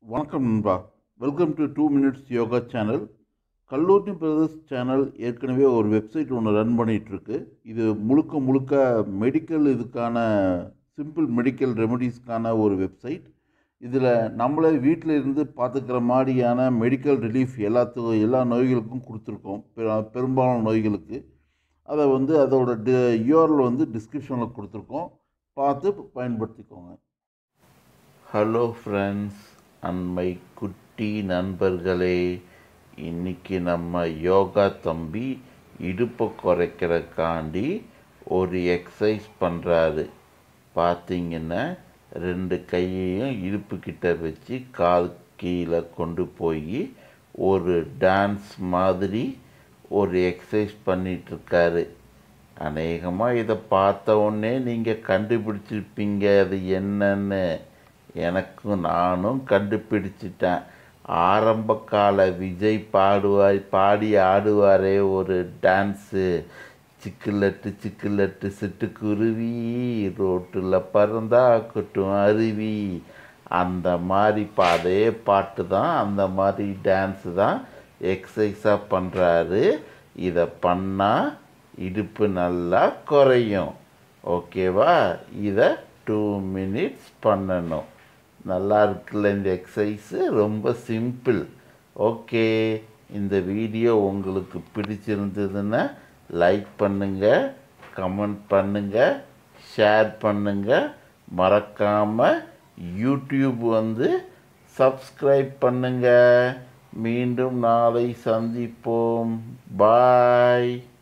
வணக்கம் நண்பா welcome to two minutes yoga channel Kalloori brothers channel ஏற்கனவே ஒரு வெப்சைட் ஒன்று ரன் பண்ணிகிட்ருக்கு இது முழுக்க முழுக்க மெடிக்கல் இதுக்கான சிம்பிள் மெடிக்கல் ரெமடிஸ்க்கான ஒரு வெப்சைட் இதில் நம்மளே வீட்டில் இருந்து பார்த்துக்கிற மாதிரியான மெடிக்கல் ரிலீஃப் எல்லாத்துக்கும் எல்லா நோய்களுக்கும் கொடுத்துருக்கோம் பெ- பெரும்பாலான நோய்களுக்கு அதை வந்து அதோட டி யூஆர்எல் வந்து டிஸ்கிரிப்ஷனில் கொடுத்துருக்கோம் பார்த்து பயன்படுத்திக்கோங்க ஹலோ ஃப்ரெண்ட்ஸ் அண்ட் மை குட்டி நண்பர்களே இன்னைக்கு நம்ம யோகா தம்பி இடுப்பை குறைக்கிறக்காண்டி ஒரு எக்ஸசைஸ் பண்ணுறாரு பார்த்தீங்கன்னா ரெண்டு கையையும் இடுப்பு கிட்ட வச்சு கால் கீழே கொண்டு போய் ஒரு டான்ஸ் மாதிரி ஒரு எக்ஸசைஸ் பண்ணிகிட்ருக்காரு அநேகமாக இதை பார்த்த உடனே நீங்கள் கண்டுபிடிச்சிருப்பீங்க அது என்னன்னு எனக்கும் நானும் கண்டுபிடிச்சிட்டேன் ஆரம்ப கால விஜய் பாடுவார் பாடி ஆடுவாரே ஒரு டான்ஸு சிக்குலட்டு சிக்குலட்டு சிட்டுக்குருவி ரோட்டில் பறந்தா கொட்டும் அருவி அந்த மாதிரி பா- அதே பாட்டு தான் அந்த மாதிரி டான்ஸு தான் எக்ஸசைஸாக பண்ணுறாரு இதை பண்ணால் இடுப்பு நல்லா குறையும் ஓகேவா இதை டூ மினிட்ஸ் பண்ணணும் நல்லா இருக்குல்ல இந்த எக்ஸசைஸு ரொம்ப சிம்பிள் ஓகே இந்த வீடியோ உங்களுக்கு பிடிச்சிருந்ததுன்னா லைக் பண்ணுங்கள் கமெண்ட் பண்ணுங்கள் ஷேர் பண்ணுங்கள் மறக்காமல் யூடியூப் வந்து சப்ஸ்கிரைப் பண்ணுங்கள் மீண்டும் நாளை சந்திப்போம் பாய்